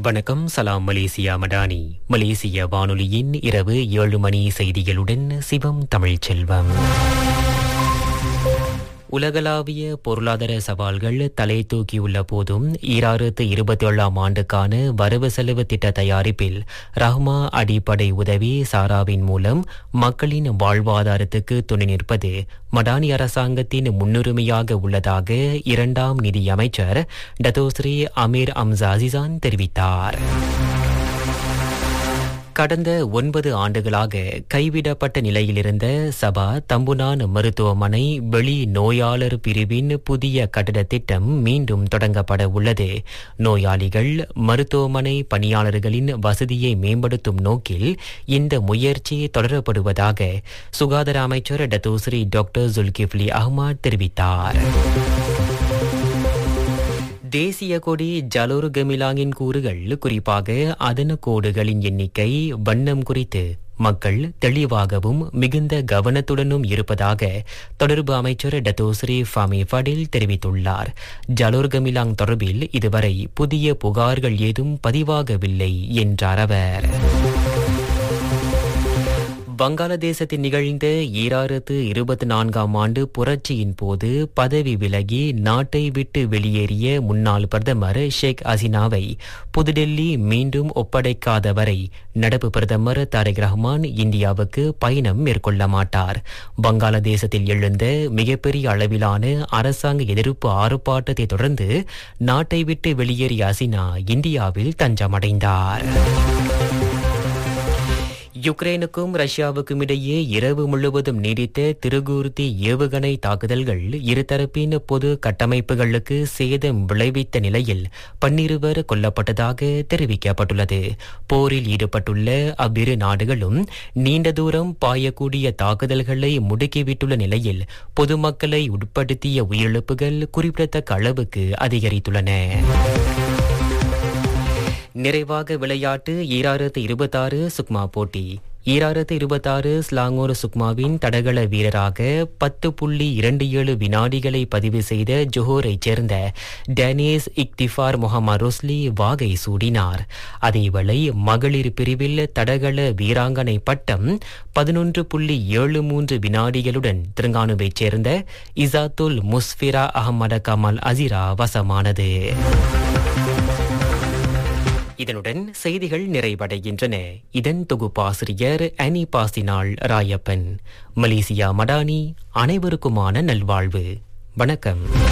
வணக்கம் சலாம் மலேசியா மடானி மலேசிய வானொலியின் இரவு ஏழு மணி செய்திகளுடன் சிவம் தமிழ்ச் செல்வம் உலகளாவிய பொருளாதார சவால்கள் தலை தூக்கியுள்ள போதும் ஈராயிரத்து இருபத்தி ஏழாம் ஆண்டுக்கான வரவு செலவு திட்ட தயாரிப்பில் ரஹ்மா அடிப்படை உதவி சாராவின் மூலம் மக்களின் வாழ்வாதாரத்துக்கு துணை நிற்பது மடானி அரசாங்கத்தின் முன்னுரிமையாக உள்ளதாக இரண்டாம் நிதி அமைச்சர் டத்தோஸ்ரீ அமீர் அம்சாசிசான் தெரிவித்தார் கடந்த ஒன்பது ஆண்டுகளாக கைவிடப்பட்ட நிலையிலிருந்த சபா தம்புனான் மருத்துவமனை வெளி நோயாளர் பிரிவின் புதிய கட்டட திட்டம் மீண்டும் தொடங்கப்பட உள்ளது நோயாளிகள் மருத்துவமனை பணியாளர்களின் வசதியை மேம்படுத்தும் நோக்கில் இந்த முயற்சி தொடரப்படுவதாக சுகாதார அமைச்சர் டத்தோஸ்ரீ டாக்டர் ஜுல்கிஃப்லி அஹ்மத் தெரிவித்தார் தேசிய கொடி ஜலோர் கமிலாங்கின் கூறுகள் குறிப்பாக அதன் கோடுகளின் எண்ணிக்கை வண்ணம் குறித்து மக்கள் தெளிவாகவும் மிகுந்த கவனத்துடனும் இருப்பதாக தொடர்பு அமைச்சர் டத்தோஸ்ரீ ஃபாமி ஃபடில் தெரிவித்துள்ளார் ஜலோர் கமிலாங் தொடர்பில் இதுவரை புதிய புகார்கள் ஏதும் பதிவாகவில்லை என்றார் அவர் வங்காளதேசத்தில் நிகழ்ந்த ஈராயிரத்து இருபத்தி நான்காம் ஆண்டு புரட்சியின் போது பதவி விலகி நாட்டை விட்டு வெளியேறிய முன்னாள் பிரதமர் ஷேக் ஹசீனாவை புதுடெல்லி மீண்டும் ஒப்படைக்காத வரை நடப்பு பிரதமர் தாரிக் ரஹ்மான் இந்தியாவுக்கு பயணம் மேற்கொள்ள மாட்டார் வங்காளதேசத்தில் எழுந்த மிகப்பெரிய அளவிலான அரசாங்க எதிர்ப்பு ஆர்ப்பாட்டத்தை தொடர்ந்து நாட்டை விட்டு வெளியேறிய ஹசீனா இந்தியாவில் தஞ்சமடைந்தார் யுக்ரைனுக்கும் ரஷ்யாவுக்கும் இடையே இரவு முழுவதும் நீடித்த திருகூர்த்தி ஏவுகணை தாக்குதல்கள் இருதரப்பின் பொது கட்டமைப்புகளுக்கு சேதம் விளைவித்த நிலையில் பன்னிருவர் கொல்லப்பட்டதாக தெரிவிக்கப்பட்டுள்ளது போரில் ஈடுபட்டுள்ள அவ்விரு நாடுகளும் நீண்ட தூரம் பாயக்கூடிய தாக்குதல்களை முடுக்கிவிட்டுள்ள நிலையில் பொதுமக்களை உட்படுத்திய உயிரிழப்புகள் குறிப்பிடத்தக்க அளவுக்கு அதிகரித்துள்ளன நிறைவாக விளையாட்டு ஈராயிரத்து இருபத்தாறு சுக்மா போட்டி ஈராயிரத்து இருபத்தாறு ஸ்லாங்கோர் சுக்மாவின் தடகள வீரராக பத்து புள்ளி இரண்டு ஏழு வினாடிகளை பதிவு செய்த ஜொஹோரைச் சேர்ந்த டேனியஸ் இக்திஃபார் முகமது ருஸ்லி வாகை சூடினார் அதேவேளை மகளிர் பிரிவில் தடகள வீராங்கனை பட்டம் பதினொன்று புள்ளி ஏழு மூன்று வினாடிகளுடன் திருங்கானுவைச் சேர்ந்த இசாத்துல் முஸ்பிரா அகமது கமல் அசிரா வசமானது இதனுடன் செய்திகள் நிறைவடைகின்றன இதன் தொகுப்பாசிரியர் அனி பாசினாள் ராயப்பன் மலேசியா மடானி அனைவருக்குமான நல்வாழ்வு வணக்கம்